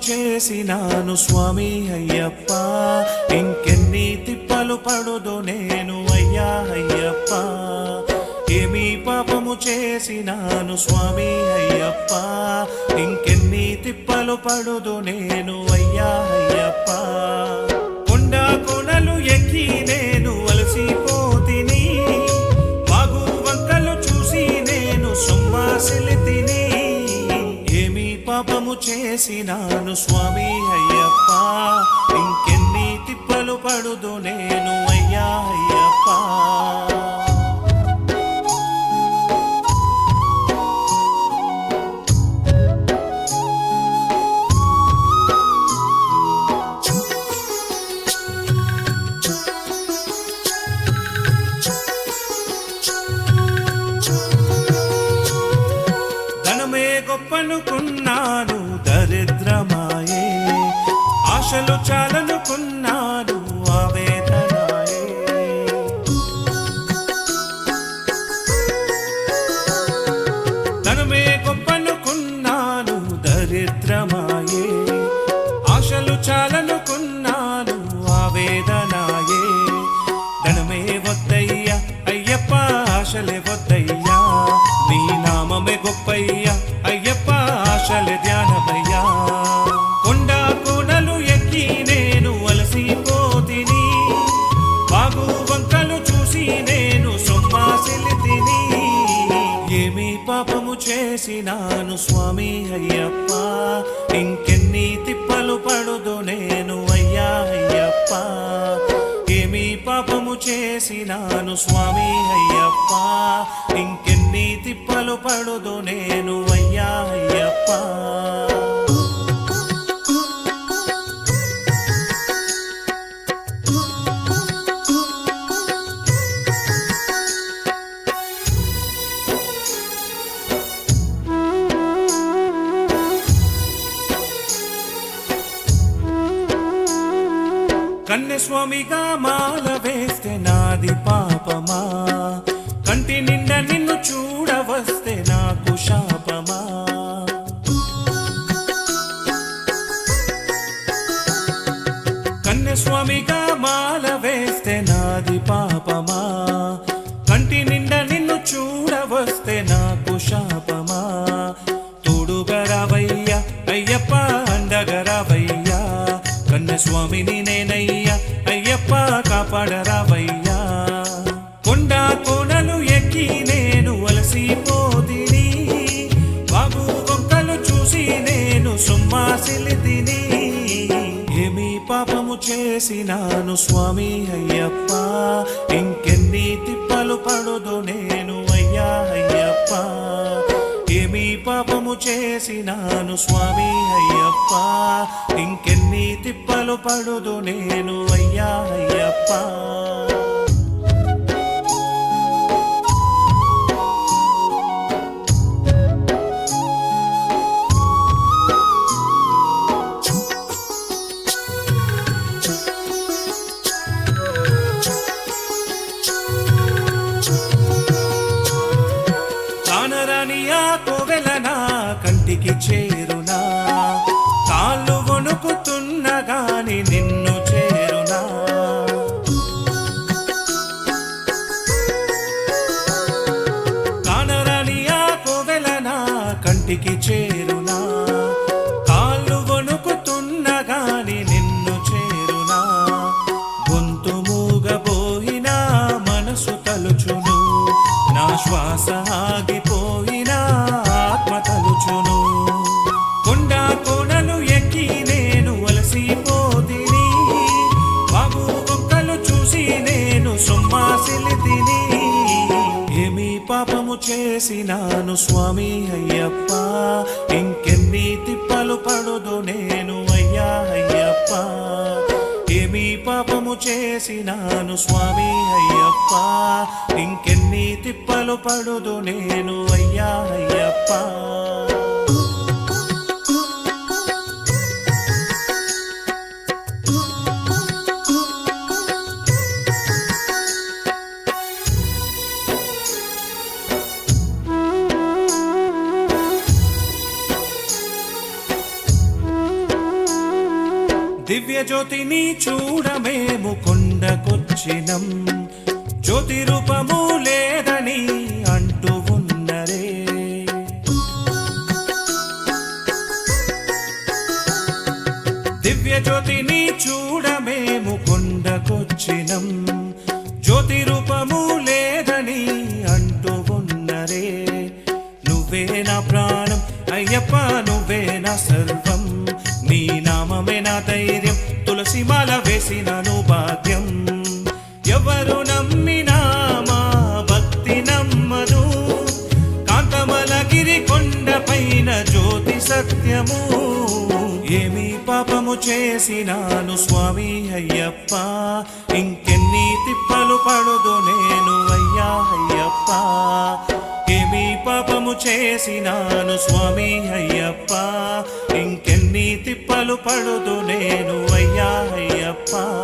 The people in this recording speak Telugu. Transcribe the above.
చేసినాను స్వామి అయ్యప్ప ఇంకెన్ని తిప్పలు పడుదు నేను అయ్యా అయ్యప్ప ఏమి పాపము చేసినాను స్వామి అయ్యప్ప ఇంకెన్ని తిప్పలు పడుదు నేను అయ్యా అయ్యప్ప కొండ కొనలు ఎక్కి నేను అలసిపోతిని వాగు వంకలు చూసి నేను సొమ్మాసిలి తిని ఏమి పాపము చేసినాను స్వామి అయ్యప్ప ఇంకెన్ని తిప్పలు పడుదు నేను అయ్యా అయ్యప్ప ధనమే గొప్పనుకున్నాను దరిద్రమాయే ఆశలు చాలనుకున్నాను ఆవేదనాయే ధనమే గొప్పనుకున్నాను దరిద్రమాయే ఆశలు చాలనుకున్నాను ఆవేదనాయే ధనమే వద్దయ్యా అయ్యప్ప ఆశలే వద్దయ్యా నీ నామమే గొప్పయ్యా అయ్యప్ప ఆశలే ధ్యానమయ్యా కొండ కోనలు ఎక్కి నేను అలసిపోతిని బాగు వంకలు చూసి నేను సొమ్మాసిలి తిని ఏమి పాపము చేసినాను స్వామి అయ్యప్ప ఇంకెన్ని తిప్పలు పడుదు నేను అయ్యా అయ్యప్ప ఏమి పాపము చేసినాను స్వామి అయ్యప్ప ఇంకెన్ని తిప్పలు పడుదు నేను అయ్యా అయ్యప్ప కన్యస్వామిగా మాల వేస్తే నాది పాపమా కంటి నిండా నిన్ను చూడవస్తే నాకు శాపమా కన్యస్వామిగా మాల వేస్తే నాది పాపమా కంటి నిండా నిన్ను చూడవస్తే నాకు శాపమా తోడుగరావయ్యా అయ్యప్ప అండగరావయ్యా కన్యస్వామిని నేనయ్యా అయ్యప్ప కాపాడరావయ్యా కొండ కోనలు ఎక్కి నేను అలసిపోతిని బాబు వంకలు చూసి నేను సొమ్మాసిలి తిని ఏమి పాపము చేసినాను స్వామి అయ్యప్ప ఇంకెన్ని తిప్పలు పడుదు నేను అయ్యా అయ్యప్ప ఏమి పాపము చేసినాను స్వామి అయ్యప్ప ఇంకెన్ని తిప్పలు పడుదు నేను అయ్యా అయ్యప్ప కానరాని ఆ కోవెలనా కంటికి చేరునా కాళ్ళు వణుకుతున్న గాని నిన్ను చేరునా కానరాని ఆ కోవెలనా కంటికి చేరునా కాళ్ళు వణుకుతున్న గాని నిన్ను చేరునా గొంతు మూగబోయినా మనసు తలుచును నా శ్వాస ఆగిపోయినా ఆత్మ తలుచును కొండ కోనలు ఎక్కి నేను అలసిపోతిని బాబు ఒక్కలు చూసి నేను సొమ్మాసిలి తిని ఏమి పాపము చేసినాను స్వామి అయ్యప్ప ఇంకెన్ని తిప్పలు పడుదు నేను అయ్యా అయ్యప్ప ఏమి పాపము చేసినాను స్వామి అయ్యప్ప ఇంకెన్ని తిప్పలు పడుదు నేను అయ్యా అయ్యప్ప దివ్య జ్యోతిని చూడమేము కొండకొచ్చినం జ్యోతి రూపము లేదని అంటూ ఉన్నరే దివ్య జ్యోతిని చూడమేము కొండకొచ్చినం జ్యోతి రూపము లేదని అంటూ ఉన్నరే నువ్వే నా ప్రాణం అయ్యప్ప నువ్వే నా సర్వం నీ నామమే నా ధైర్యం తులసి మాల వేసినను భాగ్యం ఎవరు నమ్మినా మా భక్తి నమ్మను కాంతమలగిరి కొండ పైన జ్యోతి సత్యము ఏమి పాపము చేసినాను స్వామి అయ్యప్ప ఇంకెన్ని తిప్పలు పడుదు నేను అయ్యా అయ్యప్ప ఏమి పాపము చేసినాను స్వామి అయ్యప్ప ఇంకెన్ని తిప్పలు పడుదు నేను అయ్యా అయ్యప్ప